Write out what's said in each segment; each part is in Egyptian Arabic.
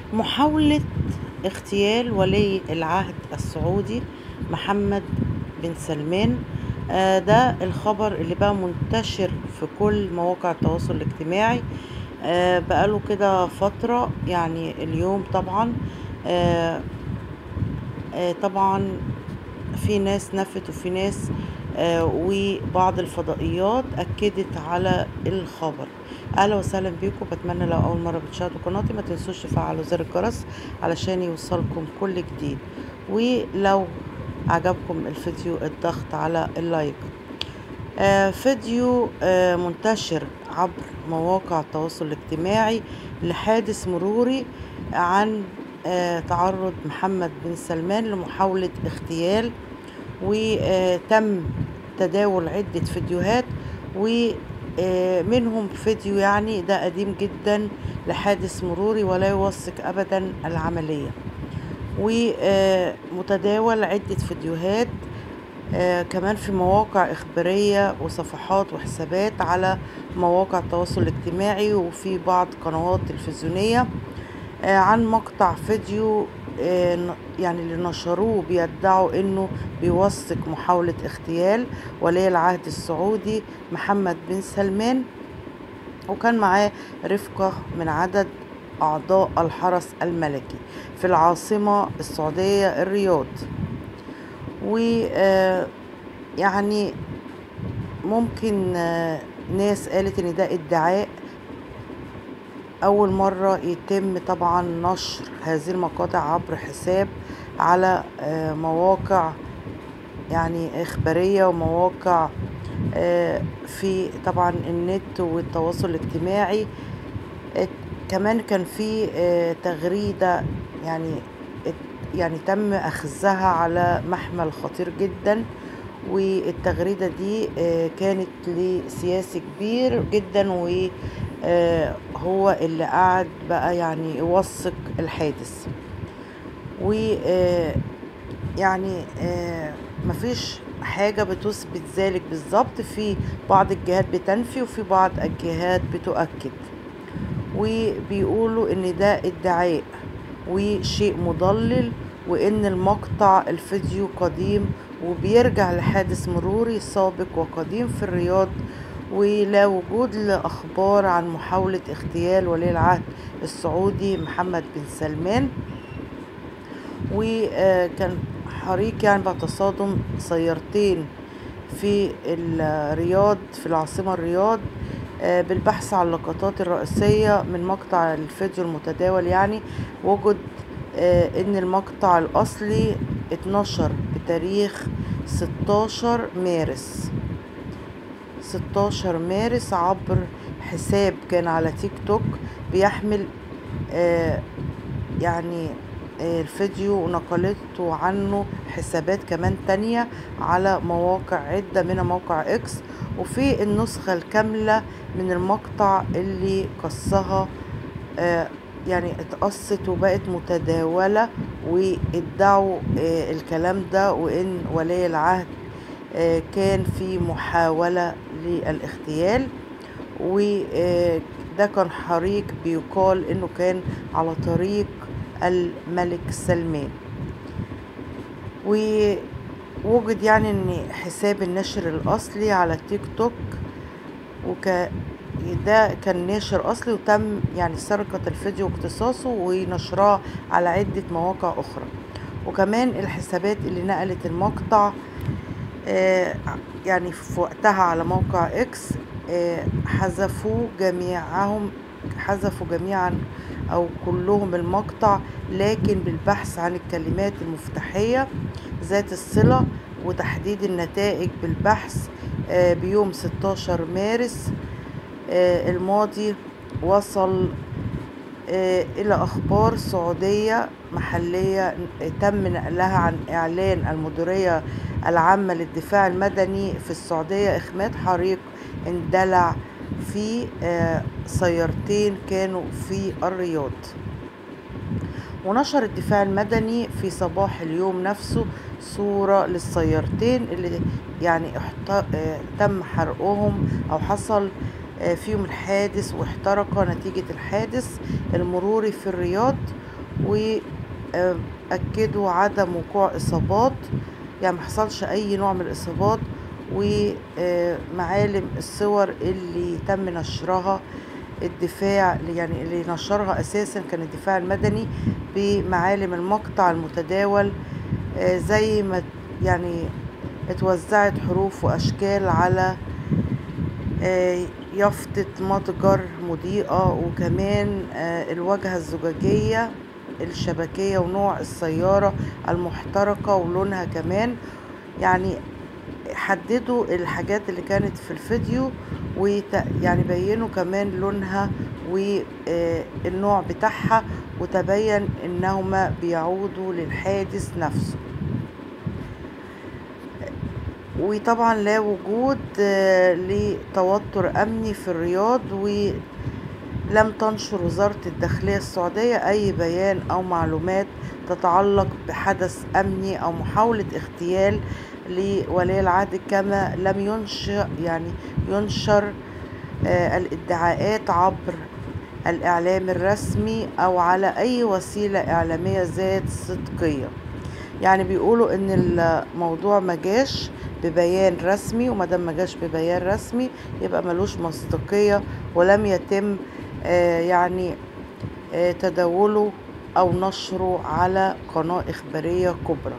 محاولة اغتيال ولي العهد السعودي محمد بن سلمان آه، ده الخبر اللي بقى منتشر في كل مواقع التواصل الاجتماعي آه، بقاله كده فترة يعني اليوم طبعا آه، آه، طبعا في ناس نفت وفي ناس آه، وبعض الفضائيات أكدت على الخبر أهلا وسهلا بيكم بتمنى لو أول مرة بتشاهدوا قناتي ما تنسوش تفعلوا زر الجرس علشان يوصلكم كل جديد ولو عجبكم الفيديو الضغط على اللايك آه، فيديو آه، منتشر عبر مواقع التواصل الاجتماعي لحادث مروري عن آه، تعرض محمد بن سلمان لمحاولة اغتيال وتم تداول عدة فيديوهات ومنهم فيديو يعني ده قديم جدا لحادث مروري ولا يوثق أبدا العملية ومتداول عدة فيديوهات آه، كمان في مواقع إخبارية وصفحات وحسابات على مواقع التواصل الاجتماعي وفي بعض قنوات تلفزيونية آه، عن مقطع فيديو آه، ن- يعني اللي نشروه بيدعوا انه بيوثق محاولة اغتيال ولي العهد السعودي محمد بن سلمان وكان معاه رفقة من عدد أعضاء الحرس الملكي في العاصمة السعودية الرياض و آه، يعني ممكن آه، ناس قالت ان ده ادعاء اول مرة يتم طبعا نشر هذه المقاطع عبر حساب على آه، مواقع يعني اخبارية ومواقع آه، في طبعا النت والتواصل الاجتماعي ات- كمان كان في آه، تغريدة يعني ات- يعني تم أخذها على محمل خطير جدا والتغريدة دي آه، كانت لسياسي كبير جدا وهو اللي قعد بقى يعني يوثق الحادث و آه، يعني آه، مفيش حاجة بتثبت ذلك بالظبط في بعض الجهات بتنفي وفي بعض الجهات بتؤكد وبيقولوا ان ده ادعاء وشيء مضلل وان المقطع الفيديو قديم وبيرجع لحادث مروري سابق وقديم في الرياض ولا وجود لأخبار عن محاولة اغتيال ولي العهد السعودي محمد بن سلمان وكان حريق يعني بعد تصادم سيارتين في الرياض في العاصمة الرياض آه، بالبحث عن اللقطات الرئيسية من مقطع الفيديو المتداول يعني وجد آه، ان المقطع الاصلي اتنشر بتاريخ 16 مارس 16 مارس عبر حساب كان على تيك توك بيحمل آه، يعني آه، الفيديو ونقلته عنه حسابات كمان تانية على مواقع عدة من موقع اكس وفي النسخة الكاملة من المقطع اللي قصها آه، يعني اتقصت وبقت متداولة وادعوا آه، الكلام ده وان ولي العهد آه، كان في محاولة للاغتيال وده كان حريق بيقال انه كان على طريق الملك سلمان ووجد يعني ان حساب النشر الاصلي على التيك توك وك ده كان ناشر اصلي وتم يعني سرقة الفيديو واقتصاصه ونشراه على عدة مواقع اخرى وكمان الحسابات اللي نقلت المقطع آه، يعني في وقتها على موقع اكس آه، حذفوا جميعهم حذفوا جميعا او كلهم المقطع لكن بالبحث عن الكلمات المفتاحية ذات الصلة وتحديد النتائج بالبحث آه، بيوم 16 مارس آه، الماضي وصل آه، إلى أخبار سعودية محلية تم نقلها عن إعلان المديرية العامة للدفاع المدني في السعودية إخماد حريق اندلع في آه، سيارتين كانوا في الرياض ونشر الدفاع المدني في صباح اليوم نفسه صورة للسيارتين اللي يعني احت... آه، تم حرقهم أو حصل آه، فيهم الحادث واحترق نتيجة الحادث المروري في الرياض وأكدوا عدم وقوع إصابات يعني محصلش أي نوع من الإصابات ومعالم الصور اللي تم نشرها الدفاع يعني اللي نشرها أساسا كان الدفاع المدني بمعالم المقطع المتداول آه، زي ما يعني اتوزعت حروف وأشكال على آه، يافطة متجر مضيئة وكمان آه، الواجهة الزجاجية الشبكية ونوع السيارة المحترقة ولونها كمان يعني حددوا الحاجات اللي كانت في الفيديو ويعني بينوا كمان لونها والنوع بتاعها وتبين انهما بيعودوا للحادث نفسه وطبعا لا وجود آه، لتوتر امني في الرياض ولم تنشر وزارة الداخلية السعودية اي بيان او معلومات تتعلق بحدث امني او محاولة اغتيال لولي العهد كما لم ينشر يعني ينشر آه، الادعاءات عبر الإعلام الرسمي أو على أي وسيلة إعلامية ذات صدقية يعني بيقولوا إن الموضوع مجاش ببيان رسمي ومادام مجاش ببيان رسمي يبقى ملوش مصداقية ولم يتم آه، يعني آه، تداوله أو نشره على قناة إخبارية كبرى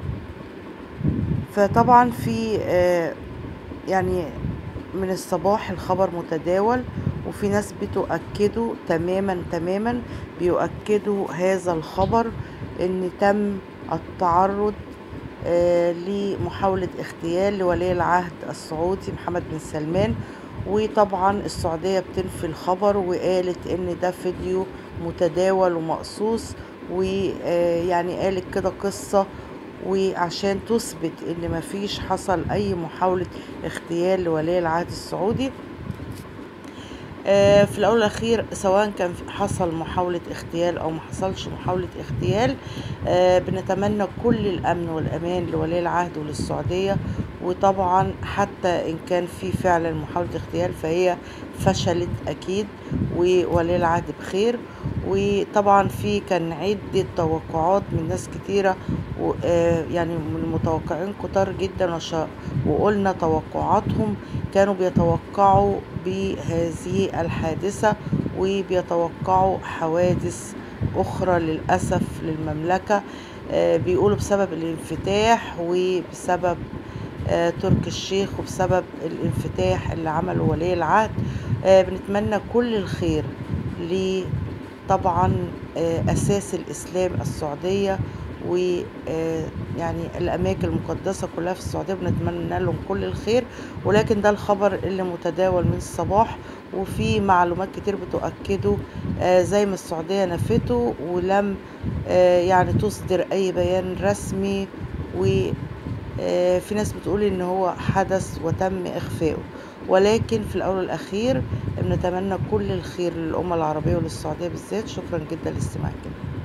فطبعا في آه، يعني من الصباح الخبر متداول وفي ناس بتؤكده تماما تماما بيؤكدوا هذا الخبر ان تم التعرض آه، لمحاولة اغتيال لولي العهد السعودي محمد بن سلمان وطبعا السعودية بتنفي الخبر وقالت ان ده فيديو متداول ومقصوص ويعني قالت كده قصة وعشان تثبت ان مفيش حصل اي محاولة اغتيال لولي العهد السعودي آه، في الاول والاخير سواء كان حصل محاولة اغتيال او ما حصلش محاولة اغتيال آه، بنتمنى كل الامن والامان لولي العهد وللسعودية وطبعا حتى ان كان في فعلا محاولة اغتيال فهي فشلت اكيد وولي العهد بخير وطبعا في كان عدة توقعات من ناس كتيرة آه، يعني من المتوقعين كتار جدا وش- وقلنا توقعاتهم كانوا بيتوقعوا بهذه الحادثة وبيتوقعوا حوادث أخرى للأسف للمملكة آه، بيقولوا بسبب الانفتاح وبسبب آه، ترك الشيخ وبسبب الانفتاح اللي عمله ولي العهد آه، بنتمنى كل الخير ل طبعا آه، أساس الإسلام السعودية ويعني الأماكن المقدسة كلها في السعودية بنتمنى لهم كل الخير ولكن ده الخبر اللي متداول من الصباح وفي معلومات كتير بتؤكده آه، زي ما السعودية نفته ولم آه، يعني تصدر أي بيان رسمي وفي ناس بتقول إن هو حدث وتم إخفائه ولكن في الأول والأخير بنتمنى كل الخير للأمة العربية وللسعودية بالذات شكرا جدا لاستماعكم